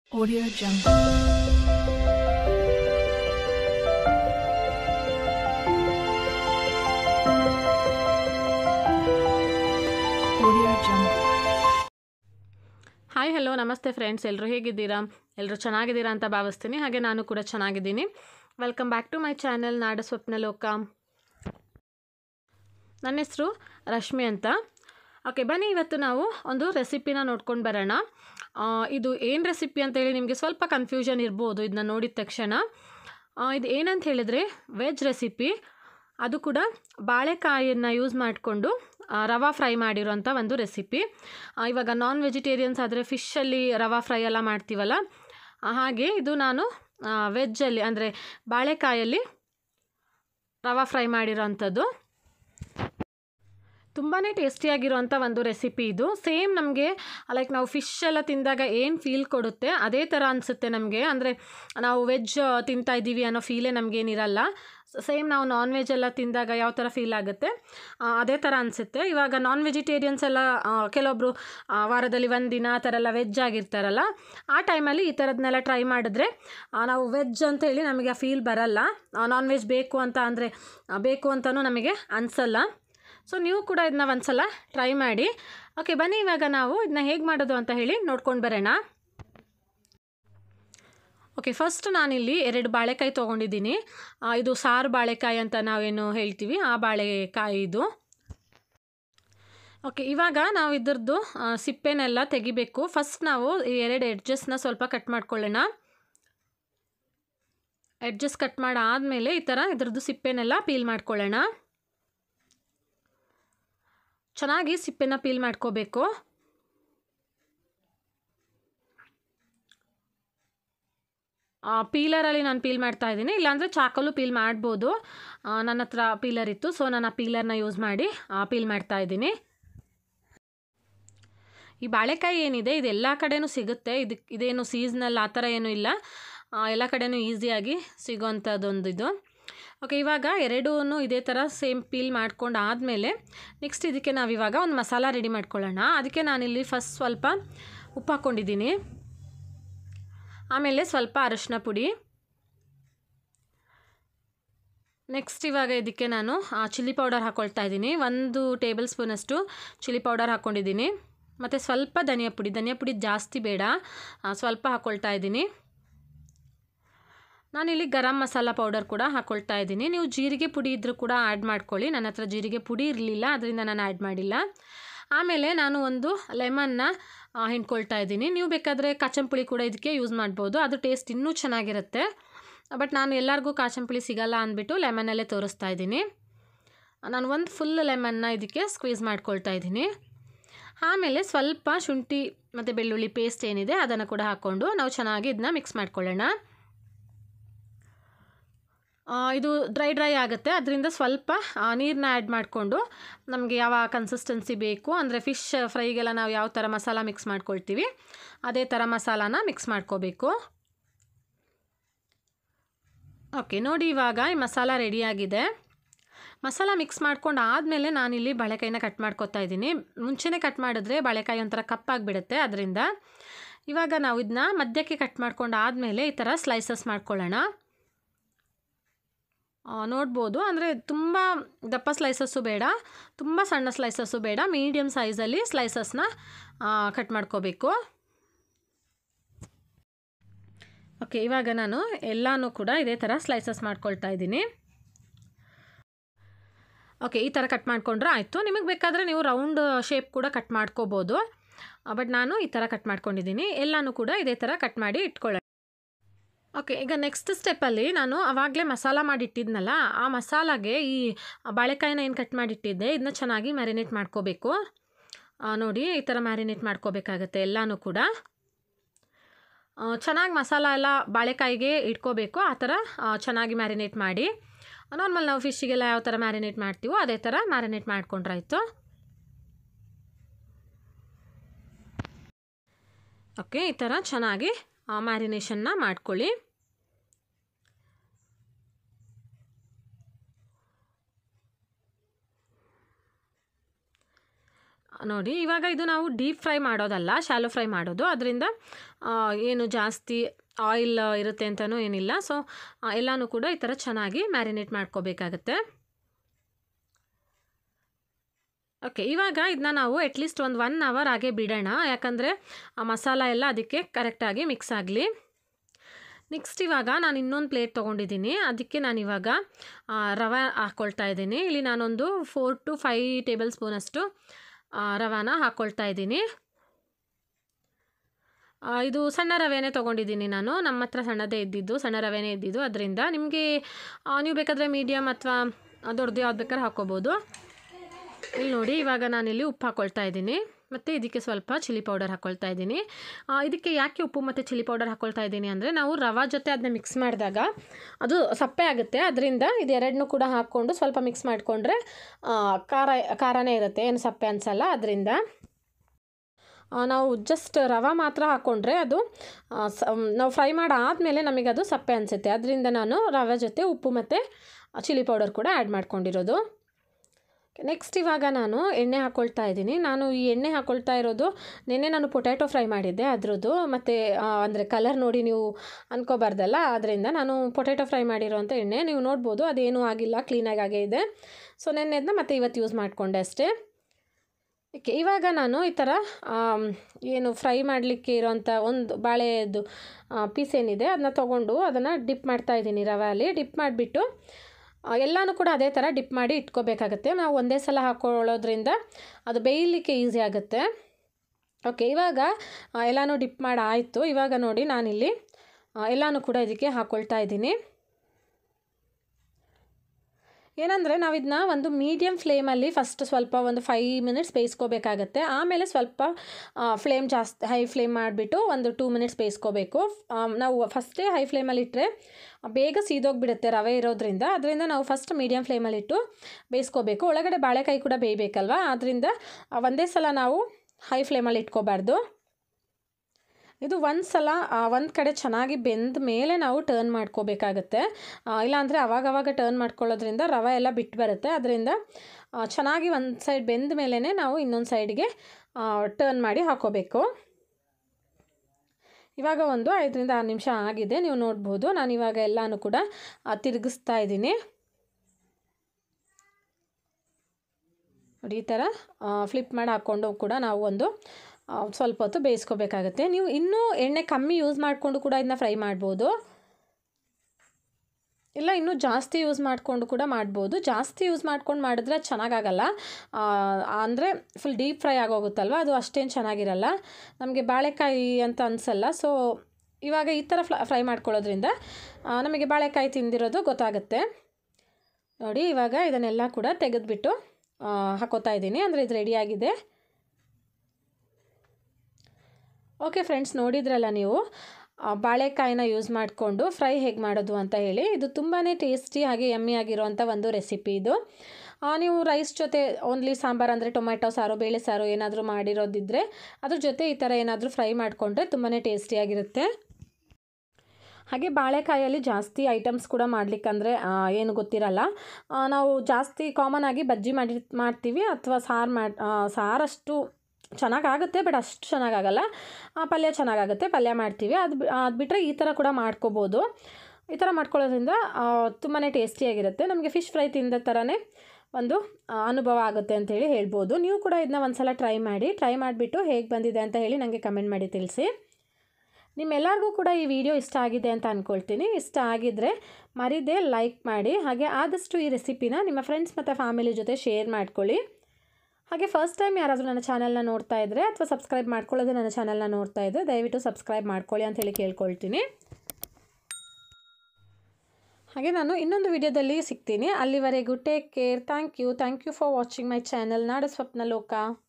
Audio Jungle. Audio Jungle. Hi hello ನಮಸ್ತೆ friends ಎಲ್ಲರೂ ಹೇಗಿದ್ದೀರಾ ಎಲ್ಲರೂ ಚೆನ್ನಾಗಿದ್ದೀರಾ ಅಂತ ಭಾವಿಸ್ತೀನಿ ಹಾಗೆ ನಾನು ಕೂಡ ಚೆನ್ನಾಗಿದ್ದೀನಿ welcome back to my channel ನಾಡ ಸ್ವಪ್ನ ಲೋಕ ನನ್ನ ಹೆಸರು ರಶ್ಮಿ ಅಂತ ಓಕೆ ಬನ್ನಿ ಇವತ್ತು ನಾವು ಒಂದು ರೆಸಿಪಿನ ನೋಡ್ಕೊಂಡು ಬರೋಣ ಆ, ಇದು ಏನು ರೆಸಿಪಿ ಅಂತೇಳಿ ನಿಮಗೆ ಸ್ವಲ್ಪ ಕನ್ಫ್ಯೂಷನ್ ಇರ್ಬೋದು ಇದನ್ನ ನೋಡಿದ ತಕ್ಷಣ ಆ, ಇದು ಏನಂತ ಹೇಳಿದರೆ ವೆಜ್ ರೆಸಿಪಿ ಅದು ಕೂಡ ಬಾಳೆಕಾಯಿಯನ್ನು ಯೂಸ್ ಮಾಡಿಕೊಂಡು ರವಾ ಫ್ರೈ ಮಾಡಿರೋಂಥ ಒಂದು ರೆಸಿಪಿ ಆ, ಇವಾಗ ನಾನ್ ವೆಜಿಟೇರಿಯನ್ಸ್ ಆದರೆ ಫಿಶಲ್ಲಿ ರವಾ ಫ್ರೈ ಎಲ್ಲ ಮಾಡ್ತೀವಲ್ಲ ಆ, ಹಾಗೆ ಇದು ನಾನು ವೆಜ್ಜಲ್ಲಿ ಅಂದರೆ ಬಾಳೆಕಾಯಲ್ಲಿ ರವಾ ಫ್ರೈ ಮಾಡಿರೋಂಥದ್ದು ತುಂಬಾ ಟೇಸ್ಟಿಯಾಗಿರೋಂಥ ಒಂದು ರೆಸಿಪಿ ಇದು ಸೇಮ್ ನಮಗೆ ಲೈಕ್ ನಾವು ಫಿಶ್ ಎಲ್ಲ ತಿಂದಾಗ ಏನು ಫೀಲ್ ಕೊಡುತ್ತೆ ಅದೇ ಥರ ಅನಿಸುತ್ತೆ ನಮಗೆ ಅಂದರೆ ನಾವು ವೆಜ್ ತಿಂತಾ ಇದ್ದೀವಿ ಅನ್ನೋ ಫೀಲೇ ನಮಗೇನಿರಲ್ಲ ಸೇಮ್ ನಾವು ನಾನ್ ವೆಜ್ ಎಲ್ಲ ತಿಂದಾಗ ಯಾವ ಥರ ಫೀಲ್ ಆಗುತ್ತೆ ಆ, ಅದೇ ಥರ ಅನಿಸುತ್ತೆ ಇವಾಗ ನಾನ್ ವೆಜಿಟೇರಿಯನ್ಸ್ ಎಲ್ಲ ಆ, ಕೆಲವೊಬ್ಬರು ಆ, ವಾರದಲ್ಲಿ ಒಂದು ದಿನ ಆ ಥರ ಎಲ್ಲ ವೆಜ್ ಆಗಿರ್ತಾರಲ್ಲ ಆ ಟೈಮಲ್ಲಿ ಈ ಥರದನ್ನೆಲ್ಲ ಟ್ರೈ ಮಾಡಿದ್ರೆ ಆ, ನಾವು ವೆಜ್ ಅಂತ ಹೇಳಿ ನಮಗೆ ಆ ಫೀಲ್ ಬರಲ್ಲ ನಾನ್ ವೆಜ್ ಬೇಕು ಅಂತ ಅಂದರೆ ಬೇಕು ಅಂತಲೂ ನಮಗೆ ಅನಿಸಲ್ಲ ಸೊ ನೀವು ಕೂಡ ಇದನ್ನ ಒಂದ್ಸಲ ಟ್ರೈ ಮಾಡಿ ಓಕೆ ಬನ್ನಿ ಇವಾಗ ನಾವು ಇದನ್ನ ಹೇಗೆ ಮಾಡೋದು ಅಂತ ಹೇಳಿ ನೋಡ್ಕೊಂಡು ಬರೋಣ ಓಕೆ ಫಸ್ಟ್ ನಾನಿಲ್ಲಿ ಎರಡು ಬಾಳೆಕಾಯಿ ತೊಗೊಂಡಿದ್ದೀನಿ ಆ, ಇದು ಸಾರು ಬಾಳೆಕಾಯಿ ಅಂತ ನಾವೇನು ಹೇಳ್ತೀವಿ ಆ ಬಾಳೆಕಾಯಿ ಇದು ಓಕೆ ಇವಾಗ ನಾವು ಇದ್ರದ್ದು ಆ, ಸಿಪ್ಪೆನೆಲ್ಲ ತೆಗಿಬೇಕು ಫಸ್ಟ್ ನಾವು ಈ ಎರಡು ಎಡ್ಜಸ್ನ ಸ್ವಲ್ಪ ಕಟ್ ಮಾಡ್ಕೊಳ್ಳೋಣ ಎಡ್ಜಸ್ ಕಟ್ ಮಾಡಾದಮೇಲೆ ಈ ಥರ ಇದ್ರದ್ದು ಸಿಪ್ಪೆನೆಲ್ಲ ಪೀಲ್ ಮಾಡ್ಕೊಳ್ಳೋಣ ಚೆನ್ನಾಗಿ ಸಿಪ್ಪೆನ ಪೀಲ್ ಮಾಡ್ಕೋಬೇಕು ಪೀಲರಲ್ಲಿ ನಾನು ಪೀಲ್ ಮಾಡ್ತಾ ಇದ್ದೀನಿ ಇಲ್ಲಾಂದರೆ ಚಾಕಲ್ಲೂ ಪೀಲ್ ಮಾಡ್ಬೋದು ಆ, ನನ್ನ ಹತ್ರ ಪೀಲರ್ ಇತ್ತು ಸೊ ನಾನು ಆ ಪೀಲರ್ನ ಯೂಸ್ ಮಾಡಿ ಪೀಲ್ ಮಾಡ್ತಾ ಇದ್ದೀನಿ ಈ ಬಾಳೆಕಾಯಿ ಏನಿದೆ ಇದು ಎಲ್ಲ ಕಡೆನೂ ಸಿಗುತ್ತೆ ಇದಕ್ಕೆ ಇದೇನು ಸೀಸ್ನಲ್ ಆ ಥರ ಏನೂ ಇಲ್ಲ ಆ, ಎಲ್ಲ ಕಡೆನೂ ಈಸಿಯಾಗಿ ಸಿಗೋವಂಥದ್ದೊಂದು ಇದು ಓಕೆ ಇವಾಗ ಎರಡೂ ಇದೇ ಥರ ಸೇಮ್ ಪೀಲ್ ಮಾಡ್ಕೊಂಡು ಆದಮೇಲೆ ನೆಕ್ಸ್ಟ್ ಇದಕ್ಕೆ ನಾವು ಇವಾಗ ಒಂದು ಮಸಾಲ ರೆಡಿ ಮಾಡ್ಕೊಳ್ಳೋಣ ಅದಕ್ಕೆ ನಾನಿಲ್ಲಿ ಫಸ್ಟ್ ಸ್ವಲ್ಪ ಉಪ್ಪು ಹಾಕ್ಕೊಂಡಿದ್ದೀನಿ ಆಮೇಲೆ ಸ್ವಲ್ಪ ಅರಶಿನ ಪುಡಿ ನೆಕ್ಸ್ಟ್ ಇವಾಗ ಇದಕ್ಕೆ ನಾನು ಚಿಲ್ಲಿ ಪೌಡರ್ ಹಾಕ್ಕೊಳ್ತಾ ಇದ್ದೀನಿ ಒಂದು ಟೇಬಲ್ ಸ್ಪೂನಷ್ಟು ಚಿಲ್ಲಿ ಪೌಡರ್ ಹಾಕ್ಕೊಂಡಿದ್ದೀನಿ ಮತ್ತು ಸ್ವಲ್ಪ ಧನಿಯಾ ಪುಡಿ ಧನಿಯಾ ಪುಡಿ ಜಾಸ್ತಿ ಬೇಡ ಆ, ಸ್ವಲ್ಪ ಹಾಕ್ಕೊಳ್ತಾ ಇದ್ದೀನಿ ನಾನಿಲ್ಲಿ ಗರಂ ಮಸಾಲ ಪೌಡರ್ ಕೂಡ ಹಾಕ್ಕೊಳ್ತಾ ಇದ್ದೀನಿ ನೀವು ಜೀರಿಗೆ ಪುಡಿ ಇದ್ದರೂ ಕೂಡ ಆ್ಯಡ್ ಮಾಡ್ಕೊಳ್ಳಿ ನನ್ನ ಹತ್ರ ಜೀರಿಗೆ ಪುಡಿ ಇರಲಿಲ್ಲ ಅದರಿಂದ ನಾನು ಆ್ಯಡ್ ಮಾಡಿಲ್ಲ ಆಮೇಲೆ ನಾನು ಒಂದು ಲೆಮನ್ನ ಆ, ಹಿಂಡ್ಕೊಳ್ತಾ ಇದ್ದೀನಿ ನೀವು ಬೇಕಾದರೆ ಕಾಚಂಪುಳಿ ಕೂಡ ಇದಕ್ಕೆ ಯೂಸ್ ಮಾಡ್ಬೋದು ಅದು ಟೇಸ್ಟ್ ಇನ್ನೂ ಚೆನ್ನಾಗಿರುತ್ತೆ ಬಟ್ ನಾನು ಎಲ್ಲರಿಗೂ ಕಾಚಂಪುಳಿ ಸಿಗಲ್ಲ ಅಂದ್ಬಿಟ್ಟು ಲೆಮನಲ್ಲೇ ತೋರಿಸ್ತಾ ಇದ್ದೀನಿ ನಾನು ಒಂದು ಫುಲ್ ಲೆಮನ್ನ ಇದಕ್ಕೆ ಸ್ಕ್ವೀಸ್ ಮಾಡ್ಕೊಳ್ತಾ ಇದ್ದೀನಿ ಆಮೇಲೆ ಸ್ವಲ್ಪ ಶುಂಠಿ ಮತ್ತು ಬೆಳ್ಳುಳ್ಳಿ ಪೇಸ್ಟ್ ಏನಿದೆ ಅದನ್ನು ಕೂಡ ಹಾಕ್ಕೊಂಡು ನಾವು ಚೆನ್ನಾಗಿ ಇದನ್ನ ಮಿಕ್ಸ್ ಮಾಡ್ಕೊಳ್ಳೋಣ ಆ, ಇದು ಡ್ರೈ ಡ್ರೈ ಆಗುತ್ತೆ ಅದರಿಂದ ಸ್ವಲ್ಪ ನೀರನ್ನ ಆ್ಯಡ್ ಮಾಡಿಕೊಂಡು ನಮಗೆ ಯಾವ ಕನ್ಸಿಸ್ಟೆನ್ಸಿ ಬೇಕು ಅಂದರೆ ಫಿಶ್ ಫ್ರೈಗೆಲ್ಲ ನಾವು ಯಾವ ಥರ ಮಸಾಲ ಮಿಕ್ಸ್ ಮಾಡ್ಕೊಳ್ತೀವಿ ಅದೇ ಥರ ಮಸಾಲಾನ ಮಿಕ್ಸ್ ಮಾಡ್ಕೋಬೇಕು ಓಕೆ ನೋಡಿ ಇವಾಗ ಈ ಮಸಾಲ ರೆಡಿಯಾಗಿದೆ ಮಸಾಲ ಮಿಕ್ಸ್ ಮಾಡ್ಕೊಂಡು ಆದಮೇಲೆ ನಾನಿಲ್ಲಿ ಬಾಳೆಕಾಯಿನ ಕಟ್ ಮಾಡ್ಕೊತಾ ಇದ್ದೀನಿ ಮುಂಚೆನೇ ಕಟ್ ಮಾಡಿದ್ರೆ ಬಾಳೆಕಾಯಿ ಒಂಥರ ಕಪ್ಪಾಗಿಬಿಡುತ್ತೆ ಅದರಿಂದ ಇವಾಗ ನಾವು ಇದನ್ನ ಮಧ್ಯಕ್ಕೆ ಕಟ್ ಮಾಡ್ಕೊಂಡು ಆದಮೇಲೆ ಈ ಥರ ಸ್ಲೈಸಸ್ ಮಾಡ್ಕೊಳ್ಳೋಣ ಆ, ನೋಡ್ಬೋದು ಅಂದರೆ ತುಂಬ ದಪ್ಪ ಸ್ಲೈಸಸ್ಸು ಬೇಡ ತುಂಬ ಸಣ್ಣ ಸ್ಲೈಸಸ್ಸು ಬೇಡ ಮೀಡಿಯಮ್ ಸೈಜಲ್ಲಿ ಸ್ಲೈಸಸ್ನ ಕಟ್ ಮಾಡ್ಕೋಬೇಕು ಓಕೆ ಇವಾಗ ನಾನು ಎಲ್ಲನೂ ಕೂಡ ಇದೇ ಥರ ಸ್ಲೈಸಸ್ ಮಾಡ್ಕೊಳ್ತಾ ಇದ್ದೀನಿ ಓಕೆ ಈ ಥರ ಕಟ್ ಮಾಡಿಕೊಂಡ್ರೆ ಆಯಿತು ನಿಮಗೆ ಬೇಕಾದರೆ ನೀವು ರೌಂಡ್ ಶೇಪ್ ಕೂಡ ಕಟ್ ಮಾಡ್ಕೋಬೋದು ಬಟ್ ನಾನು ಈ ಥರ ಕಟ್ ಮಾಡ್ಕೊಂಡಿದ್ದೀನಿ ಎಲ್ಲನೂ ಕೂಡ ಇದೇ ಥರ ಕಟ್ ಮಾಡಿ ಇಟ್ಕೊಳ್ಳೋಣ ಓಕೆ ಈಗ ನೆಕ್ಸ್ಟ್ ಸ್ಟೆಪ್ಪಲ್ಲಿ ನಾನು ಆವಾಗಲೇ ಮಸಾಲ ಮಾಡಿಟ್ಟಿದ್ನಲ್ಲ ಆ ಮಸಾಲಾಗೆ ಈ ಬಾಳೆಕಾಯಿನ ಏನು ಕಟ್ ಮಾಡಿಟ್ಟಿದ್ದೆ ಇದನ್ನ ಚೆನ್ನಾಗಿ ಮ್ಯಾರಿನೇಟ್ ಮಾಡ್ಕೋಬೇಕು ಆ, ನೋಡಿ ಈ ಥರ ಮ್ಯಾರಿನೇಟ್ ಮಾಡ್ಕೋಬೇಕಾಗತ್ತೆ ಎಲ್ಲನೂ ಕೂಡ ಚೆನ್ನಾಗಿ ಮಸಾಲ ಎಲ್ಲ ಬಾಳೆಕಾಯಿಗೆ ಇಟ್ಕೋಬೇಕು ಆ ಥರ ಆ, ಚೆನ್ನಾಗಿ ಮ್ಯಾರಿನೇಟ್ ಮಾಡಿ ನಾರ್ಮಲ್ ನಾವು ಫಿಶ್ಶಿಗೆಲ್ಲ ಯಾವ ಥರ ಮ್ಯಾರಿನೇಟ್ ಮಾಡ್ತೀವೋ ಅದೇ ಥರ ಮ್ಯಾರಿನೇಟ್ ಮಾಡ್ಕೊಂಡ್ರಾಯ್ತು ಓಕೆ ಈ ಥರ ಚೆನ್ನಾಗಿ ಮ್ಯಾರಿನೇಷನ್ನ ಮಾಡ್ಕೊಳ್ಳಿ ನೋಡಿ ಇವಾಗ ಇದು ನಾವು ಡೀಪ್ ಫ್ರೈ ಮಾಡೋದಲ್ಲ ಶಾಲೋ ಫ್ರೈ ಮಾಡೋದು ಅದರಿಂದ ಏನು ಜಾಸ್ತಿ ಆಯಿಲ್ ಇರುತ್ತೆ ಅಂತಲೂ ಏನಿಲ್ಲ ಸೊ ಎಲ್ಲನೂ ಕೂಡ ಈ ಥರ ಚೆನ್ನಾಗಿ ಮ್ಯಾರಿನೇಟ್ ಮಾಡ್ಕೋಬೇಕಾಗತ್ತೆ ಓಕೆ ಇವಾಗ ಇದನ್ನ ನಾವು ಅಟ್ಲೀಸ್ಟ್ ಒಂದು ಒನ್ ಅವರ್ ಹಾಗೆ ಬಿಡೋಣ ಯಾಕಂದರೆ ಆ ಮಸಾಲ ಎಲ್ಲ ಅದಕ್ಕೆ ಕರೆಕ್ಟಾಗಿ ಮಿಕ್ಸ್ ಆಗಲಿ ನೆಕ್ಸ್ಟ್ ಇವಾಗ ನಾನು ಇನ್ನೊಂದು ಪ್ಲೇಟ್ ತೊಗೊಂಡಿದ್ದೀನಿ ಅದಕ್ಕೆ ನಾನು ಇವಾಗ ಆ, ರವೆ ಹಾಕ್ಕೊಳ್ತಾ ಇದ್ದೀನಿ ಇಲ್ಲಿ ನಾನೊಂದು ಫೋರ್ ಟು ಫೈ ಟೇಬಲ್ ಸ್ಪೂನಷ್ಟು ಆ, ರವಾನ ಹಾಕ್ಕೊಳ್ತಾ ಇದ್ದೀನಿ ಆ, ಇದು ಸಣ್ಣ ರವೆನೇ ತೊಗೊಂಡಿದ್ದೀನಿ ನಾನು ನಮ್ಮ ಹತ್ರ ಸಣ್ಣದೇ ಇದ್ದಿದ್ದು ಸಣ್ಣ ರವೆನೇ ಇದ್ದಿದ್ದು ಅದರಿಂದ ನಿಮಗೆ ನೀವು ಬೇಕಾದರೆ ಮೀಡಿಯಮ್ ಅಥವಾ ದೊಡ್ಡದು ಯಾವ್ದು ಬೇಕಾದ್ರೆ ಹಾಕ್ಕೋಬೋದು ಇಲ್ಲಿ ನೋಡಿ ಇವಾಗ ನಾನಿಲ್ಲಿ ಉಪ್ಪು ಹಾಕ್ಕೊಳ್ತಾ ಇದ್ದೀನಿ ಮತ್ತು ಇದಕ್ಕೆ ಸ್ವಲ್ಪ ಚಿಲ್ಲಿ ಪೌಡರ್ ಹಾಕ್ಕೊಳ್ತಾ ಇದ್ದೀನಿ ಆ, ಇದಕ್ಕೆ ಯಾಕೆ ಉಪ್ಪು ಮತ್ತು ಚಿಲ್ಲಿ ಪೌಡರ್ ಹಾಕ್ಕೊಳ್ತಾ ಇದ್ದೀನಿ ಅಂದರೆ ನಾವು ರವಾ ಜೊತೆ ಅದನ್ನ ಮಿಕ್ಸ್ ಮಾಡಿದಾಗ ಅದು ಸಪ್ಪೆ ಆಗುತ್ತೆ ಅದರಿಂದ ಇದು ಎರಡನ್ನೂ ಕೂಡ ಹಾಕ್ಕೊಂಡು ಸ್ವಲ್ಪ ಮಿಕ್ಸ್ ಮಾಡಿಕೊಂಡ್ರೆ ಖಾರ ಖಾರನೇ ಇರುತ್ತೆ ಏನು ಸಪ್ಪೆ ಅನಿಸಲ್ಲ ಅದರಿಂದ ಆ, ನಾವು ಜಸ್ಟ್ ರವೆ ಮಾತ್ರ ಹಾಕ್ಕೊಂಡ್ರೆ ಅದು ಆ, ಸ ನಾವು ಫ್ರೈ ಮಾಡಾದಮೇಲೆ ನಮಗೆ ಅದು ಸಪ್ಪೆ ಅನಿಸುತ್ತೆ ಅದರಿಂದ ನಾನು ರವೆ ಜೊತೆ ಉಪ್ಪು ಮತ್ತು ಚಿಲ್ಲಿ ಪೌಡರ್ ಕೂಡ ಆ್ಯಡ್ ಮಾಡ್ಕೊಂಡಿರೋದು ನೆಕ್ಸ್ಟ್ ಇವಾಗ ನಾನು ಎಣ್ಣೆ ಹಾಕ್ಕೊಳ್ತಾ ಇದ್ದೀನಿ ನಾನು ಈ ಎಣ್ಣೆ ಹಾಕ್ಕೊಳ್ತಾ ಇರೋದು ನಿನ್ನೆ ನಾನು ಪೊಟ್ಯಾಟೊ ಫ್ರೈ ಮಾಡಿದ್ದೆ ಅದ್ರದ್ದು ಮತ್ತು ಅಂದರೆ ಕಲರ್ ನೋಡಿ ನೀವು ಅನ್ಕೋಬಾರ್ದಲ್ಲ ಅದರಿಂದ ನಾನು ಪೊಟ್ಯಾಟೊ ಫ್ರೈ ಮಾಡಿರೋಂಥ ಎಣ್ಣೆ ನೀವು ನೋಡ್ಬೋದು ಅದೇನೂ ಆಗಿಲ್ಲ ಕ್ಲೀನಾಗಿ ಆಗೇ ಇದೆ ಸೊ ನೆನ್ನೆದನ್ನ ಮತ್ತೆ ಇವತ್ತು ಯೂಸ್ ಮಾಡಿಕೊಂಡೆ ಅಷ್ಟೇ ಓಕೆ ಇವಾಗ ನಾನು ಈ ಥರ ಆಮ್, ಏನು ಫ್ರೈ ಮಾಡಲಿಕ್ಕೆ ಇರೋಂಥ ಒಂದು ಬಾಳೆದು ಪೀಸ್ ಏನಿದೆ ಅದನ್ನ ತೊಗೊಂಡು ಅದನ್ನು ಡಿಪ್ ಮಾಡ್ತಾ ಇದ್ದೀನಿ ರವೆಯಲ್ಲಿ ಡಿಪ್ ಮಾಡಿಬಿಟ್ಟು ಎಲ್ಲನೂ ಕೂಡ ಅದೇ ಥರ ಡಿಪ್ ಮಾಡಿ ಇಟ್ಕೋಬೇಕಾಗತ್ತೆ ನಾವು ಒಂದೇ ಸಲ ಹಾಕ್ಕೊಳ್ಳೋದ್ರಿಂದ ಅದು ಬೇಯಲಿಕ್ಕೆ ಈಸಿ ಆಗುತ್ತೆ ಓಕೆ ಇವಾಗ ಆ, ಎಲ್ಲನೂ ಡಿಪ್ ಮಾಡಿ ಆಯಿತು ಇವಾಗ ನೋಡಿ ನಾನಿಲ್ಲಿ ಆ, ಎಲ್ಲನೂ ಕೂಡ ಇದಕ್ಕೆ ಹಾಕ್ಕೊಳ್ತಾ ಇದ್ದೀನಿ ಏನಂದರೆ ನಾವು ಇದನ್ನ ಒಂದು ಮೀಡಿಯಮ್ ಫ್ಲೇಮಲ್ಲಿ ಫಸ್ಟ್ ಸ್ವಲ್ಪ ಒಂದು ಫೈವ್ ಮಿನಿಟ್ಸ್ ಬೇಯಿಸ್ಕೋಬೇಕಾಗತ್ತೆ ಆಮೇಲೆ ಸ್ವಲ್ಪ ಫ್ಲೇಮ್ ಜಾಸ್ತಿ ಹೈ ಫ್ಲೇಮ್ ಮಾಡಿಬಿಟ್ಟು ಒಂದು ಟೂ ಮಿನಿಟ್ಸ್ ಬೇಯಿಸ್ಕೋಬೇಕು ಆಮ್, ನಾವು ಫಸ್ಟೇ ಹೈ ಫ್ಲೇಮಲ್ಲಿ ಇಟ್ಟರೆ ಬೇಗ ಸೀದೋಗ್ಬಿಡುತ್ತೆ ರವೆ ಇರೋದ್ರಿಂದ ಅದರಿಂದ ನಾವು ಫಸ್ಟ್ ಮೀಡಿಯಮ್ ಫ್ಲೇಮಲ್ಲಿಟ್ಟು ಬೇಯಿಸ್ಕೋಬೇಕು ಒಳಗಡೆ ಬಾಳೆಕಾಯಿ ಕೂಡ ಬೇಯಬೇಕಲ್ವ ಆದ್ದರಿಂದ ಆ, ಒಂದೇ ಸಲ ನಾವು ಹೈ ಫ್ಲೇಮಲ್ಲಿ ಇಟ್ಕೋಬಾರ್ದು ಇದು ಒಂದು ಸಲ ಒಂದು ಕಡೆ ಚೆನ್ನಾಗಿ ಬೆಂದ ಮೇಲೆ ನಾವು ಟರ್ನ್ ಮಾಡ್ಕೋಬೇಕಾಗತ್ತೆ ಆ, ಇಲ್ಲಾಂದರೆ ಅವಾಗವಾಗ ಟರ್ನ್ ಮಾಡ್ಕೊಳ್ಳೋದ್ರಿಂದ ರವೆ ಎಲ್ಲ ಬಿಟ್ಟು ಬರುತ್ತೆ ಅದರಿಂದ ಆ, ಚೆನ್ನಾಗಿ ಒಂದು ಸೈಡ್ ಬೆಂದ ಮೇಲೇ ನಾವು ಇನ್ನೊಂದು ಸೈಡ್ಗೆ ಟರ್ನ್ ಮಾಡಿ ಹಾಕೋಬೇಕು ಇವಾಗ ಒಂದು ಐದರಿಂದ ಆರು ನಿಮಿಷ ಆಗಿದೆ ನೀವು ನೋಡ್ಬೋದು ನಾನು ಇವಾಗ ಎಲ್ಲನೂ ಕೂಡ ಆ, ತಿರುಗಿಸ್ತಾ ಇದ್ದೀನಿ ನೋಡಿ ಈ ಥರ ಫ್ಲಿಪ್ ಮಾಡಿ ಹಾಕ್ಕೊಂಡು ಕೂಡ ನಾವು ಒಂದು ಆ, ಸ್ವಲ್ಪ ಹೊತ್ತು ಬೇಯಿಸ್ಕೋಬೇಕಾಗತ್ತೆ ನೀವು ಇನ್ನೂ ಎಣ್ಣೆ ಕಮ್ಮಿ ಯೂಸ್ ಮಾಡಿಕೊಂಡು ಕೂಡ ಇದನ್ನ ಫ್ರೈ ಮಾಡ್ಬೋದು ಇಲ್ಲ ಇನ್ನೂ ಜಾಸ್ತಿ ಯೂಸ್ ಮಾಡಿಕೊಂಡು ಕೂಡ ಮಾಡ್ಬೋದು ಜಾಸ್ತಿ ಯೂಸ್ ಮಾಡ್ಕೊಂಡು ಮಾಡಿದ್ರೆ ಚೆನ್ನಾಗಾಗಲ್ಲ ಅಂದರೆ ಫುಲ್ ಡೀಪ್ ಫ್ರೈ ಆಗೋಗುತ್ತಲ್ವ ಅದು ಅಷ್ಟೇನು ಚೆನ್ನಾಗಿರಲ್ಲ ನಮಗೆ ಬಾಳೆಕಾಯಿ ಅಂತ ಅನಿಸಲ್ಲ ಸೊ ಇವಾಗ ಈ ಥರ ಫ್ಲ ಫ್ರೈ ಮಾಡ್ಕೊಳ್ಳೋದ್ರಿಂದ ಆ, ನಮಗೆ ಬಾಳೆಕಾಯಿ ತಿಂದಿರೋದು ಗೊತ್ತಾಗುತ್ತೆ ನೋಡಿ ಇವಾಗ ಇದನ್ನೆಲ್ಲ ಕೂಡ ತೆಗೆದುಬಿಟ್ಟು ಹಾಕೋತಾ ಇದ್ದೀನಿ ಅಂದರೆ ಇದು ರೆಡಿಯಾಗಿದೆ ಓಕೆ ಫ್ರೆಂಡ್ಸ್ ನೋಡಿದ್ರಲ್ಲ ನೀವು ಆ, ಬಾಳೆಕಾಯಿನ ಯೂಸ್ ಮಾಡಿಕೊಂಡು ಫ್ರೈ ಹೇಗೆ ಮಾಡೋದು ಅಂತ ಹೇಳಿ ಇದು ತುಂಬಾ ಟೇಸ್ಟಿ ಹಾಗೆ ಯಮ್ಮಿ ಆಗಿರೋವಂಥ ಒಂದು ರೆಸಿಪಿ ಇದು ಆ, ನೀವು ರೈಸ್ ಜೊತೆ ಓನ್ಲಿ ಸಾಂಬಾರು ಅಂದರೆ ಟೊಮೆಟೊ ಸಾರು ಬೇಳೆ ಸಾರು ಏನಾದರೂ ಮಾಡಿರೋದಿದ್ದರೆ ಅದ್ರ ಜೊತೆ ಈ ಥರ ಏನಾದರೂ ಫ್ರೈ ಮಾಡಿಕೊಂಡ್ರೆ ತುಂಬಾ ಟೇಸ್ಟಿಯಾಗಿರುತ್ತೆ ಹಾಗೆ ಬಾಳೆಕಾಯಲ್ಲಿ ಜಾಸ್ತಿ ಐಟಮ್ಸ್ ಕೂಡ ಮಾಡಲಿಕ್ಕಂದ್ರೆ ಏನು ಗೊತ್ತಿರಲ್ಲ ಆ, ನಾವು ಜಾಸ್ತಿ ಕಾಮನ್ ಆಗಿ ಬಜ್ಜಿ ಮಾಡಿ ಮಾಡ್ತೀವಿ ಅಥವಾ ಸಾರು ಮಾಡಿ ಸಾರಷ್ಟು ಚೆನ್ನಾಗಾಗುತ್ತೆ ಬಟ್ ಅಷ್ಟು ಚೆನ್ನಾಗಾಗಲ್ಲ ಆ, ಪಲ್ಯ ಚೆನ್ನಾಗಾಗುತ್ತೆ ಪಲ್ಯ ಮಾಡ್ತೀವಿ ಅದು ಬಿ- ಅದು ಬಿಟ್ಟರೆ ಈ ಥರ ಕೂಡ ಮಾಡ್ಕೋಬೋದು ಈ ಥರ ಮಾಡ್ಕೊಳ್ಳೋದ್ರಿಂದ ತುಂಬಾ ಟೇಸ್ಟಿಯಾಗಿರುತ್ತೆ ನಮಗೆ ಫಿಶ್ ಫ್ರೈ ತಿಂದ ಥರನೇ ಒಂದು ಆ, ಅನುಭವ ಆಗುತ್ತೆ ಅಂತೇಳಿ ಹೇಳ್ಬೋದು ನೀವು ಕೂಡ ಇದನ್ನ ಒಂದು ಸಲ ಟ್ರೈ ಮಾಡಿ ಟ್ರೈ ಮಾಡಿಬಿಟ್ಟು ಹೇಗೆ ಬಂದಿದೆ ಅಂತ ಹೇಳಿ ನನಗೆ ಕಮೆಂಟ್ ಮಾಡಿ ತಿಳಿಸಿ ನಿಮ್ಮೆಲ್ಲರಿಗೂ ಕೂಡ ಈ ವಿಡಿಯೋ ಇಷ್ಟ ಆಗಿದೆ ಅಂತ ಅಂದ್ಕೊಳ್ತೀನಿ ಇಷ್ಟ ಆಗಿದ್ದರೆ ಮರಿದೇ ಲೈಕ್ ಮಾಡಿ ಹಾಗೆ ಆದಷ್ಟು ಈ ರೆಸಿಪಿನ ನಿಮ್ಮ ಫ್ರೆಂಡ್ಸ್ ಮತ್ತು ಫ್ಯಾಮಿಲಿ ಜೊತೆ ಶೇರ್ ಮಾಡ್ಕೊಳ್ಳಿ ಹಾಗೆ ಫಸ್ಟ್ ಟೈಮ್ ಯಾರಾದರೂ ನನ್ನ ಚಾನಲ್ನ ನೋಡ್ತಾ ಇದ್ದರೆ ಅಥವಾ ಸಬ್ಸ್ಕ್ರೈಬ್ ಮಾಡ್ಕೊಳ್ಳೋದು ನನ್ನ ಚಾನಲ್ನ ನೋಡ್ತಾ ಇದ್ದರೆ ದಯವಿಟ್ಟು ಸಬ್ಸ್ಕ್ರೈಬ್ ಮಾಡ್ಕೊಳ್ಳಿ ಅಂತ ಹೇಳಿ ಕೇಳ್ಕೊಳ್ತೀನಿ ಹಾಗೆ ನಾನು ಇನ್ನೊಂದು ವಿಡಿಯೋದಲ್ಲಿ ಸಿಗ್ತೀನಿ ಅಲ್ಲಿವರೆಗೂ take care thank you thank you for watching my channel ನಾಡ ಸ್ವಪ್ನ ಲೋಕ